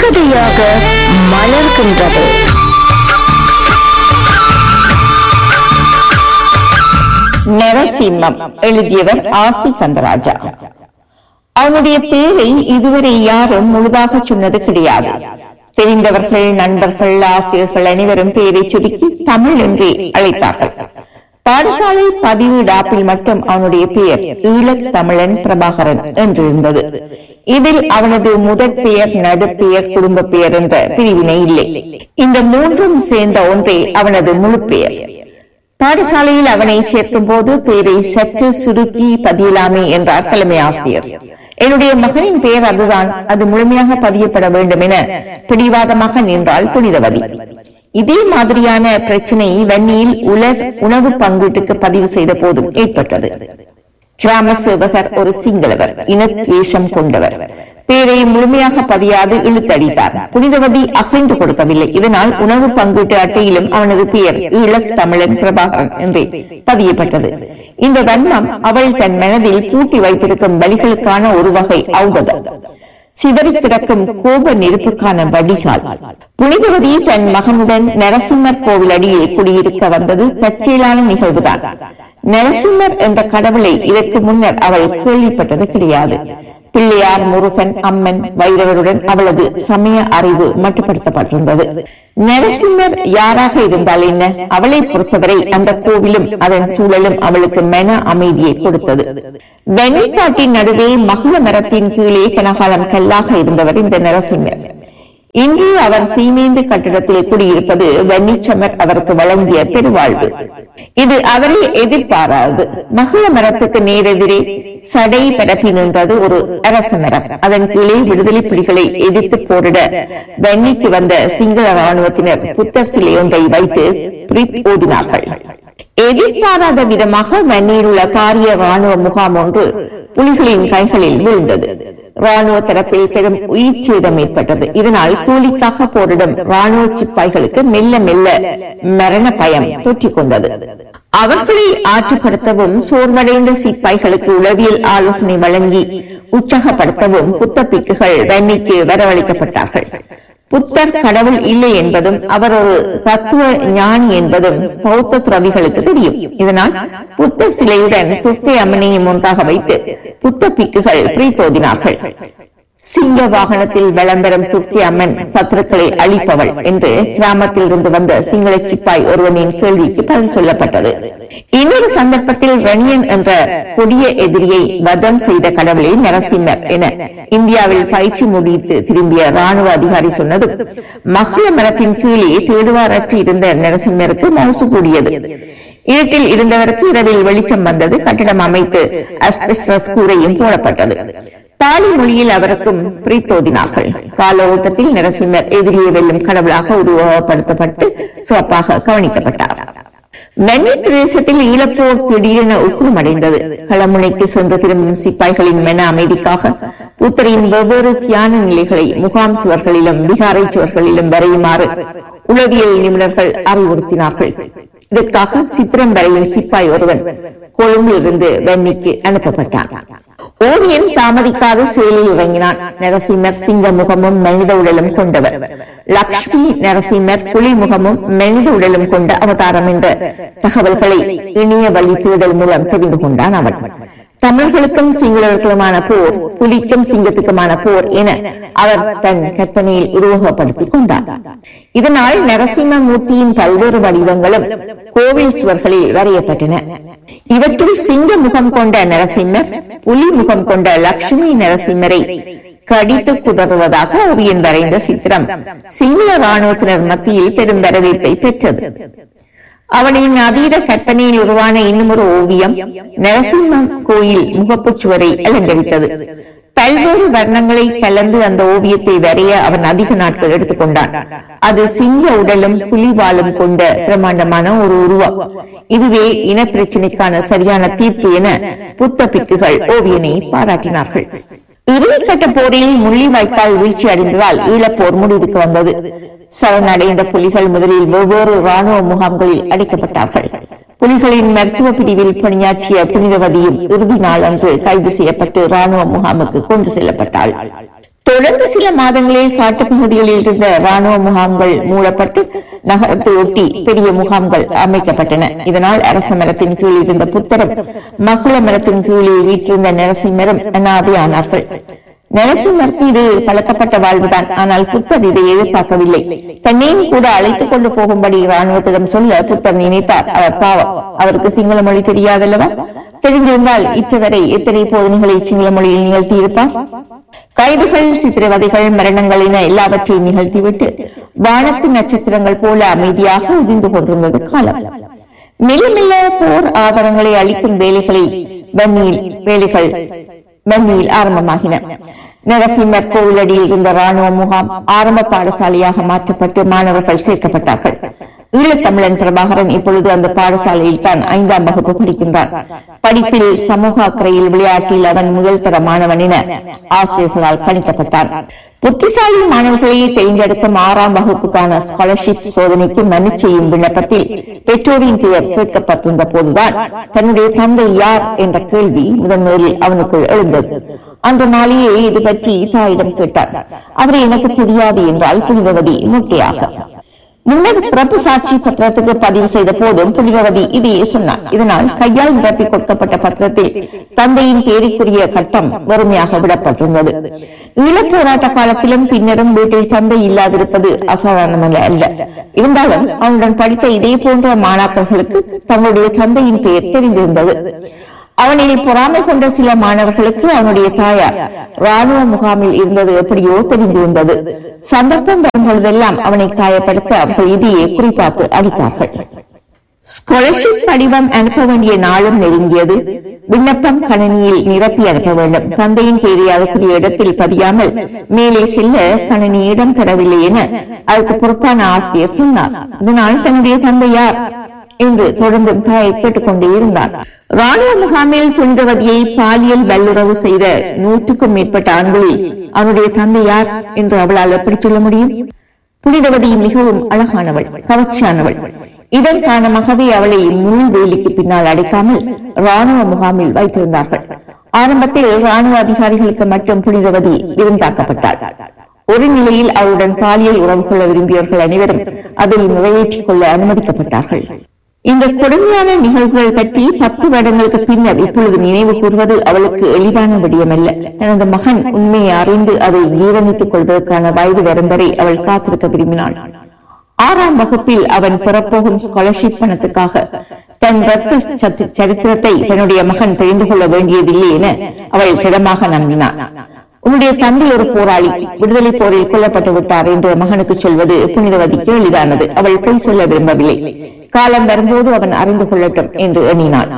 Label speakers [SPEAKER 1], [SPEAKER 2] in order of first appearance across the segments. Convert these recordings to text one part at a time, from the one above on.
[SPEAKER 1] சிறுகதையாக மலர்கின்றது
[SPEAKER 2] நரசிம்மம் எழுதியவர் ஆசி கந்தராஜா அவனுடைய பேரை இதுவரை யாரும் முழுதாக சொன்னது கிடையாது தெரிந்தவர்கள் நண்பர்கள் ஆசிரியர்கள் அனைவரும் பேரை சுருக்கி தமிழ் என்றே அழைத்தார்கள் பாடசாலை பதிவு டாப்பில் மட்டும் அவனுடைய பெயர் ஈழத் தமிழன் பிரபாகரன் என்றிருந்தது இதில் அவனது முதற் பெயர் நடுப்பெயர் குடும்ப பெயர் என்ற பிரிவினை இல்லை இந்த மூன்றும் சேர்ந்த ஒன்றே அவனது முழு பெயர் பாடசாலையில் அவனை சேர்க்கும் போது பெயரை சற்று சுருக்கி பதியலாமே என்றார் தலைமை ஆசிரியர் என்னுடைய மகனின் பெயர் அதுதான் அது முழுமையாக பதியப்பட வேண்டும் என பிடிவாதமாக நின்றால் புனிதவதி இதே மாதிரியான பிரச்சனை வன்னியில் உலர் உணவு பங்கீட்டுக்கு பதிவு செய்த போதும் ஏற்பட்டது கிராம சேவகர் ஒரு சிங்களவர் இனத்வேஷம் கொண்டவர் பேரை முழுமையாக பதியாது இழுத்தடித்தார் புனிதவதி அசைந்து கொடுக்கவில்லை இதனால் உணவு பங்கீட்டு அட்டையிலும் அவனது பெயர் ஈழத் தமிழன் பிரபாகரன் என்றே பதியப்பட்டது இந்த வன்மம் அவள் தன் மனதில் பூட்டி வைத்திருக்கும் பலிகளுக்கான ஒரு வகை ஔடதம் சிதறி கிடக்கும் கோப நெருப்புக்கான வடிகால் புனிதவதி தன் மகனுடன் நரசிம்மர் கோவில் அடியில் குடியிருக்க வந்தது தற்செயலான நிகழ்வுதான் நரசிம்மர் என்ற கடவுளை இதற்கு முன்னர் அவள் கேள்விப்பட்டது கிடையாது பிள்ளையார் முருகன் அம்மன் வைரவருடன் அவளது சமய அறிவு மட்டுப்படுத்தப்பட்டிருந்தது நரசிம்மர் யாராக இருந்தால் என்ன அவளை பொறுத்தவரை அந்த கோவிலும் அதன் சூழலும் அவளுக்கு மன அமைதியை கொடுத்தது வெண்ணிக்காட்டின் நடுவே மகள மரத்தின் கீழே கனகாலம் கல்லாக இருந்தவர் இந்த நரசிம்மர் இன்று அவர் சீமேந்து கட்டிடத்தில் குடியிருப்பது வெண்ணிச்சமர் அவருக்கு வழங்கிய பெருவாழ்வு இது அவரை எதிர்பாராது மகள மரத்துக்கு நேரெதிரே சடை பரப்பி நின்றது ஒரு அரச மரம் அதன் கீழே விடுதலை புலிகளை எதிர்த்து போரிட வெண்ணிக்கு வந்த சிங்கள ராணுவத்தினர் புத்தர் சிலை ஒன்றை வைத்து பிரித் ஓதினார்கள் எதிர்பாராத விதமாக வன்னியில் உள்ள பாரிய ராணுவ முகாம் ஒன்று புலிகளின் கைகளில் விழுந்தது ராணுவ தரப்பில் பெரும் உயிர் சேதம் ஏற்பட்டது இதனால் கூலிக்காக போரிடும் ராணுவ சிப்பாய்களுக்கு மெல்ல மெல்ல மரண பயம் தொற்றிக் கொண்டது அவர்களை ஆற்றுப்படுத்தவும் சோர்வடைந்த சிப்பாய்களுக்கு உளவியல் ஆலோசனை வழங்கி உற்சாகப்படுத்தவும் புத்தப்பிக்குகள் வன்னிக்கு வரவழைக்கப்பட்டார்கள் புத்தர் கடவுள் இல்லை என்பதும் அவர் ஒரு தத்துவ ஞானி என்பதும் பௌத்த துறவிகளுக்கு தெரியும் இதனால் புத்தர் சிலையுடன் துர்க்கை அம்மனையும் ஒன்றாக வைத்து புத்த பிக்குகள் பிரீத்தோதினார்கள் சிங்க வாகனத்தில் விளம்பரம் துர்க்கி அம்மன் சத்துருக்களை அழிப்பவள் என்று கிராமத்தில் இருந்து வந்த சிங்கள சிப்பாய் ஒருவனின் கேள்விக்கு பதில் சொல்லப்பட்டது இன்னொரு சந்தர்ப்பத்தில் ரணியன் என்ற கொடிய எதிரியை வதம் செய்த கடவுளை நரசிம்மர் என இந்தியாவில் பயிற்சி முடித்து திரும்பிய ராணுவ அதிகாரி சொன்னது மகள மரத்தின் கீழே தேடுவாரற்று இருந்த நரசிம்மருக்கு மவுசு கூடியது இருட்டில் இருந்தவருக்கு இரவில் வெளிச்சம் வந்தது கட்டிடம் அமைத்து அஸ்பெஸ்டஸ் கூரையும் போடப்பட்டது தாலி மொழியில் அவருக்கும் பிரீத்தோதினார்கள் கால ஓட்டத்தில் நரசிம்மர் எதிரியை வெல்லும் கடவுளாக உருவகப்படுத்தப்பட்டு சிறப்பாக கவனிக்கப்பட்டார் மன்னி பிரதேசத்தில் ஈழப்போர் திடீரென உக்குமடைந்தது களமுனைக்கு சென்று திரும்பும் சிப்பாய்களின் மன அமைதிக்காக புத்தரின் வெவ்வேறு தியான நிலைகளை முகாம் சுவர்களிலும் விகாரை சுவர்களிலும் வரையுமாறு உளவியல் நிபுணர்கள் அறிவுறுத்தினார்கள் இதற்காக சித்திரம் வரையும் சிப்பாய் ஒருவன் கொழும்பில் இருந்து வன்னிக்கு அனுப்பப்பட்டான் ஓவியன் தாமதிக்காத செயலில் இறங்கினான் நரசிம்மர் சிங்க முகமும் மனித உடலும் கொண்டவர் லக்ஷ்மி நரசிம்மர் புலி முகமும் மனித உடலும் கொண்ட அவதாரம் என்ற தகவல்களை இணைய வழி தேடல் மூலம் தெரிந்து கொண்டான் அவன் தமிழர்களுக்கும் சிங்களர்களுக்குமான போர் புலிக்கும் சிங்கத்துக்குமான போர் என அவர் தன் கற்பனையில் உருவகப்படுத்திக் கொண்டார் இதனால் நரசிம்ம மூர்த்தியின் பல்வேறு வடிவங்களும் கோவில் சுவர்களில் வரையப்பட்டன இவற்றுள் சிங்க முகம் கொண்ட நரசிம்மர் புலி முகம் கொண்ட லட்சுமி நரசிம்மரை கடித்து குதறுவதாக ஓவியன் வரைந்த சித்திரம் சிங்கள ராணுவத்தினர் மத்தியில் பெரும் வரவேற்பை பெற்றது அவனின் அதீத கற்பனையில் உருவான இன்னும் ஒரு ஓவியம் நரசிம்மம் கோயில் முகப்புச் சுவரை அலங்கரித்தது பல்வேறு வர்ணங்களை கலந்து அந்த ஓவியத்தை வரைய அவன் அதிக நாட்கள் எடுத்துக்கொண்டான் அது சிங்க உடலும் புலிவாலும் கொண்ட பிரமாண்டமான ஒரு உருவம் இதுவே இன பிரச்சினைக்கான சரியான தீர்ப்பு என புத்த பிக்குகள் ஓவியனை பாராட்டினார்கள் இறுதிக்கட்ட போரில் முள்ளிவாய்க்கால் வீழ்ச்சி அடைந்ததால் ஈழப்போர் முடிவுக்கு வந்தது சரணடைந்த புலிகள் முதலில் வெவ்வேறு ராணுவ முகாம்களில் அடைக்கப்பட்டார்கள் புலிகளின் மருத்துவ பிரிவில் பணியாற்றிய புனிதவதியும் இறுதி நாள் அன்று கைது செய்யப்பட்டு ராணுவ முகாமுக்கு கொண்டு செல்லப்பட்டாள் தொடர்ந்து சில மாதங்களில் காட்டுப்பகுதிகளில் இருந்த ராணுவ முகாம்கள் மூடப்பட்டு நகரத்தை ஒட்டி பெரிய முகாம்கள் அமைக்கப்பட்டன இதனால் அரச மரத்தின் கீழ் இருந்த புத்தரும் மகுள மரத்தின் கீழே வீற்றிருந்த நரசிம்மரும் அனாதையானார்கள் நரசிம்மருக்கு இது பழக்கப்பட்ட வாழ்வுதான் ஆனால் புத்தர் இதை எதிர்பார்க்கவில்லை தன்னையும் கூட அழைத்துக் கொண்டு போகும்படி ராணுவத்திடம் சொல்ல புத்தர் நினைத்தார் அவர் பாவம் அவருக்கு சிங்கள மொழி தெரியாதல்லவா தெரிந்திருந்தால் இற்றுவரை எத்தனை போதனைகளை சிங்கள மொழியில் நிகழ்த்தியிருப்பார் கைதுகள் சித்திரவதைகள் மரணங்கள் என எல்லாவற்றையும் நிகழ்த்திவிட்டு வானத்து நட்சத்திரங்கள் போல அமைதியாக உதிர்ந்து கொண்டிருந்தது காலம் மெல்ல மெல்ல போர் ஆதாரங்களை அளிக்கும் வேலைகளை வன்னியில் வேலைகள் வன்னியில் ஆரம்பமாகின நரசிம்மர் கோவிலடியில் இருந்த ராணுவ முகாம் ஆரம்ப பாடசாலையாக மாற்றப்பட்டு மாணவர்கள் சேர்க்கப்பட்டார்கள் ஈழத்தமிழன் பிரபாகரன் இப்பொழுது அந்த பாடசாலையில் தான் ஐந்தாம் வகுப்பு படிக்கின்றான் படிப்பில் சமூக அக்கறையில் விளையாட்டில் அவன் முதல் தர மாணவன் என ஆசிரியர்களால் கணிக்கப்பட்டான் புத்திசாலி மாணவர்களை தேர்ந்தெடுக்கும் ஆறாம் வகுப்புக்கான ஸ்காலர்ஷிப் சோதனைக்கு மனு செய்யும் விண்ணப்பத்தில் பெற்றோரின் பெயர் கேட்கப்பட்டிருந்த போதுதான் தன்னுடைய தந்தை யார் என்ற கேள்வி முதன் முதலில் அவனுக்குள் எழுந்தது அன்று நாளையே இது பற்றி தாயிடம் கேட்டார் அவர் எனக்கு தெரியாது என்றால் புனிதவதி முட்டையாக முன்னர் பிறப்பு சாட்சி பத்திரத்துக்கு பதிவு செய்த போதும் புனிதவதி இதையே சொன்னார் இதனால் கையால் நிரப்பி கொடுக்கப்பட்ட பத்திரத்தில் தந்தையின் பேருக்குரிய கட்டம் வறுமையாக விடப்பட்டிருந்தது ஈழப் போராட்ட காலத்திலும் பின்னரும் வீட்டில் தந்தை இல்லாதிருப்பது அசாதாரணமல்ல அல்ல இருந்தாலும் அவனுடன் படித்த இதே போன்ற மாணாக்கர்களுக்கு தங்களுடைய தந்தையின் பெயர் தெரிந்திருந்தது அவனில் பொறாமை கொண்ட சில மாணவர்களுக்கு அவனுடைய தாயார் ராணுவ முகாமில் இருந்தது எப்படியோ தெரிந்திருந்தது சந்தர்ப்பம் வரும் பொழுதெல்லாம் அவனை காயப்படுத்த அவர்கள் இதையே குறிப்பாத்து அளித்தார்கள் ஸ்காலர்ஷிப் படிவம் அனுப்ப வேண்டிய நாளும் நெருங்கியது விண்ணப்பம் கணனியில் நிரப்பி அனுப்ப வேண்டும் தந்தையின் பெயரை அதற்குரிய இடத்தில் பதியாமல் மேலே செல்ல கணனி இடம் தரவில்லை என அதற்கு பொறுப்பான ஆசிரியர் சொன்னார் இதனால் தன்னுடைய தந்தை யார் என்று தொடர்ந்தும் தாயை கேட்டுக்கொண்டே இருந்தார் ராணுவ முகாமில் புனிதவதியை பாலியல் வல்லுறவு செய்த நூற்றுக்கும் மேற்பட்ட ஆண்களில் அவனுடைய தந்தை யார் என்று அவளால் எப்படி சொல்ல முடியும் புனிதவதி மிகவும் அழகானவள் கவர்ச்சியானவள் இதன் காரணமாகவே அவளை முள் வேலிக்கு பின்னால் அடைக்காமல் ராணுவ முகாமில் வைத்திருந்தார்கள் ஆரம்பத்தில் ராணுவ அதிகாரிகளுக்கு மட்டும் புனிதவதி விருந்தாக்கப்பட்டாள் ஒரு நிலையில் அவருடன் பாலியல் உறவு கொள்ள விரும்பியவர்கள் அனைவரும் அதை நிறைவேற்றிக் கொள்ள அனுமதிக்கப்பட்டார்கள் இந்த கொடுமையான நிகழ்வுகள் பற்றி பத்து வருடங்களுக்கு பின்னர் இப்பொழுது நினைவு கூறுவது அவளுக்கு எளிதான விடயமல்ல தனது மகன் உண்மையை அறிந்து அதை ஜீரணித்துக் கொள்வதற்கான வயது வரும் வரை அவள் காத்திருக்க விரும்பினாள் ஆறாம் வகுப்பில் அவன் பெறப்போகும் ஸ்காலர்ஷிப் பணத்துக்காக தன் ரத்த சத்தி- சரித்திரத்தை தன்னுடைய மகன் தெரிந்து கொள்ள வேண்டியதில்லை என அவள் திடமாக நம்பினாள் உன்னுடைய தந்தை ஒரு போராளி விடுதலை போரில் கொல்லப்பட்டு விட்டார் என்று மகனுக்கு சொல்வது புனிதவதிக்கு எளிதானது அவள் பொய் சொல்ல விரும்பவில்லை காலம் வரும்போது அவன் அறிந்து கொள்ளட்டும் என்று எண்ணினாள்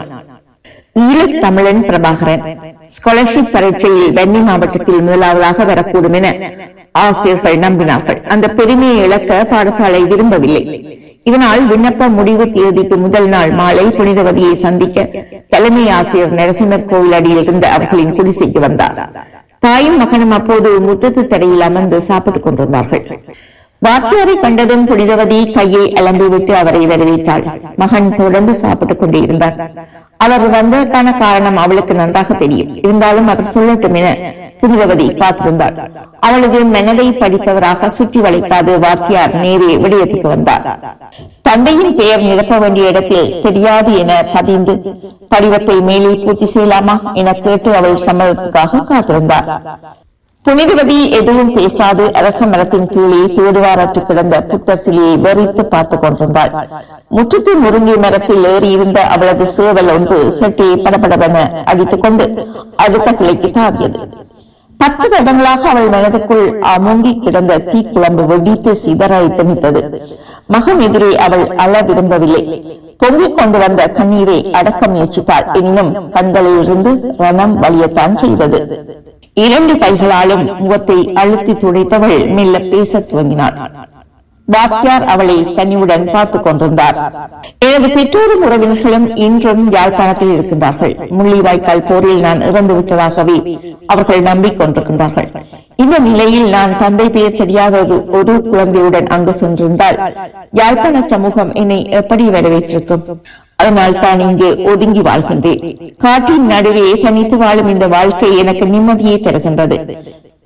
[SPEAKER 2] ஈழத் தமிழன் பிரபாகரன் ஸ்காலர்ஷிப் பரீட்சையில் வன்னி மாவட்டத்தில் முதலாவதாக வரக்கூடும் என ஆசிரியர்கள் நம்பினார்கள் அந்த பெருமையை இழக்க பாடசாலை விரும்பவில்லை இதனால் விண்ணப்ப முடிவு தேதிக்கு முதல் நாள் மாலை புனிதவதியை சந்திக்க தலைமை ஆசிரியர் நரசிம்மர் கோவில் அடியில் இருந்த அவர்களின் குடிசைக்கு வந்தார் தாயும் மகனும் அப்போது முத்தத்து தரையில் அமர்ந்து சாப்பிட்டுக் கொண்டிருந்தார்கள் வாத்தியாரை கண்டதும் புனிதவதி கையை அலம்பிவிட்டு அவரை வரவேற்றாள் மகன் தொடர்ந்து சாப்பிட்டுக் கொண்டே இருந்தார் அவர் வந்ததற்கான காரணம் அவளுக்கு நன்றாக தெரியும் இருந்தாலும் அவர் சொல்லட்டும் என புனிதவதி காத்திருந்தாள் அவளது மனதை படித்தவராக சுற்றி வளைக்காது வாத்தியார் நேரே விடயத்துக்கு வந்தார் தந்தையின் பெயர் நிரப்ப வேண்டிய இடத்தில் தெரியாது என பதிந்து படிவத்தை மேலே பூர்த்தி செய்யலாமா என கேட்டு அவள் சம்மதத்துக்காக காத்திருந்தார் புனிதவதி எதுவும் பேசாது அரச மரத்தின் கீழே தேடுவாரற்று கிடந்த புத்தர் சிலையை வெறித்து பார்த்துக் கொண்டிருந்தாள் முற்றத்து முருங்கை மரத்தில் ஏறி இருந்த அவளது சேவல் ஒன்று செட்டியை படபடவென அடித்துக் கொண்டு அடுத்த கிளைக்கு தாவியது பத்து வருடங்களாக அவள் மனதுக்குள் அமுங்கி கிடந்த தீக்குழம்பு வெடித்து சிதற திணித்தது மகன் எதிரே அவள் அழ விரும்பவில்லை பொங்கிக் கொண்டு வந்த கண்ணீரை அடக்க முயற்சித்தாள் எனினும் கண்களில் இருந்து ரணம் வலியத்தான் செய்தது இரண்டு கைகளாலும் முகத்தை அழுத்தி துடைத்தவள் மெல்ல பேசத் துவங்கினாள் வாத்தியார் அவளை கனிவுடன் பார்த்துக் கொண்டிருந்தார் எனது பெற்றோரும் உறவினர்களும் இன்றும் யாழ்ப்பாணத்தில் இருக்கின்றார்கள் முள்ளிவாய்க்கால் போரில் நான் இறந்து விட்டதாகவே அவர்கள் நம்பிக்கொண்டிருக்கின்றார்கள் இந்த நிலையில் நான் தந்தை பெயர் தெரியாத ஒரு ஒரு குழந்தையுடன் அங்கு சென்றிருந்தால் யாழ்ப்பாண சமூகம் என்னை எப்படி வரவேற்றிருக்கும் அதனால் தான் இங்கு ஒதுங்கி வாழ்கின்றேன் காட்டின் நடுவே தனித்து வாழும் இந்த வாழ்க்கை எனக்கு நிம்மதியை தருகின்றது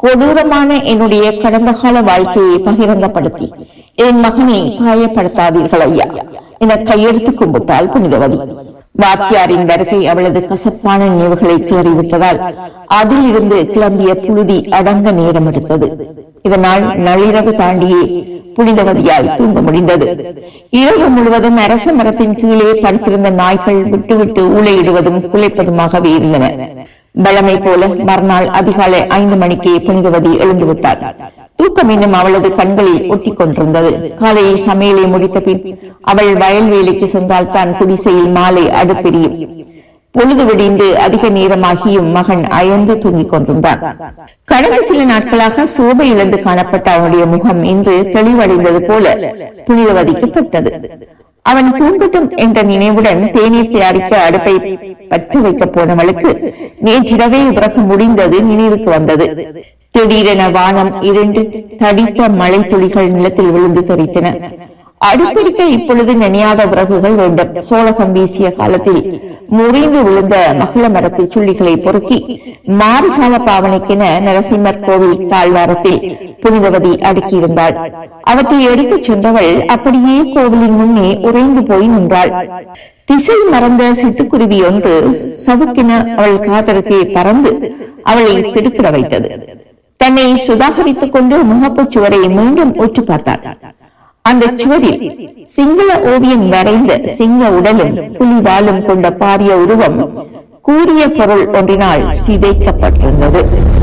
[SPEAKER 2] கொடூரமான என்னுடைய கடந்த கால வாழ்க்கையை பகிரங்கப்படுத்தி என் மகனை காயப்படுத்தாதீர்கள் ஐயா என கையெடுத்து கும்பிட்டாள் புனிதவதி வாத்தியாரின் வருகை அவளது கசப்பான நினைவுகளை கிளறிவிட்டதால் அதில் இருந்து கிளம்பிய புழுதி அடங்க நேரம் எடுத்தது இதனால் நள்ளிரவு தாண்டியே புனிதவதியால் தூங்க முடிந்தது இரவு முழுவதும் அரச மரத்தின் கீழே படுத்திருந்த நாய்கள் விட்டுவிட்டு ஊழையிடுவதும் குலைப்பதுமாகவே இருந்தன பலமை போல மறுநாள் அதிகாலை ஐந்து மணிக்கு புனிதவதி எழுந்துவிட்டார் தூக்கம் இன்னும் அவளது கண்களில் ஒட்டிக் கொண்டிருந்தது காலையில் சமையலை முடித்த பின் அவள் வயல்வேலிக்கு சென்றால் தான் குடிசையில் மாலை அடுப்பெரியும் பொழுது விடிந்து அதிக நேரமாகியும் மகன் அயர்ந்து தூங்கிக் கொண்டிருந்தான் கடந்த சில நாட்களாக சோபை இழந்து காணப்பட்ட அவனுடைய முகம் இன்று தெளிவடைந்தது போல புனிதவதிக்கு பட்டது அவன் தூங்கட்டும் என்ற நினைவுடன் தேநீர் தயாரிக்க அடுப்பை பற்ற வைக்க போனவளுக்கு நேற்றிரவே விறகு முடிந்தது நினைவுக்கு வந்தது திடீரென வானம் இருண்டு தடித்த மழை துளிகள் நிலத்தில் விழுந்து தெரித்தன அடுப்பிடிக்க இப்பொழுது நினையாத விறகுகள் வேண்டும் சோழகம் வீசிய காலத்தில் முறிந்து விழுந்த மகள மரத்து சுள்ளிகளை பொறுக்கி மாரிகால பாவனைக்கென நரசிம்மர் கோவில் தாழ்வாரத்தில் புனிதவதி அடுக்கியிருந்தாள் அவற்றை எடுத்துச் சென்றவள் அப்படியே கோவிலின் முன்னே உறைந்து போய் நின்றாள் திசை மறந்த சிட்டுக்குருவி ஒன்று சவுக்கின அவள் காதலுக்கு பறந்து அவளை திடுக்கிட வைத்தது தன்னை சுதாகரித்துக் கொண்டு முகப்புச் சுவரை மீண்டும் உற்று பார்த்தாள் அந்த சுவரில் சிங்கள ஓவியம் வரைந்த சிங்க உடலும் புலி வாலும் கொண்ட பாரிய உருவம் கூறிய பொருள் ஒன்றினால் சிதைக்கப்பட்டிருந்தது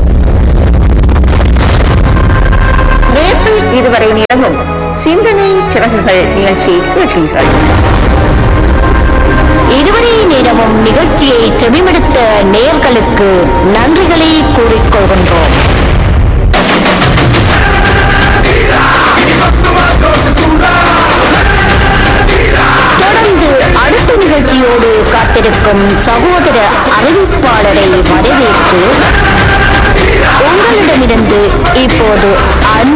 [SPEAKER 2] நேர்கள் இதுவரை நேரமும் சிந்தனை சிறகுகள் நிகழ்ச்சியை கேட்டீர்கள்
[SPEAKER 1] இதுவரை நேரமும் நிகழ்ச்சியை செவிமடுத்த நேயர்களுக்கு நன்றிகளை கூறிக்கொள்கின்றோம் தொடர்ந்து அடுத்த நிகழ்ச்சியோடு காத்திருக்கும் சகோதர அறிவிப்பாளரை வரவேற்று உங்களிடமிருந்து இப்போது அன்பு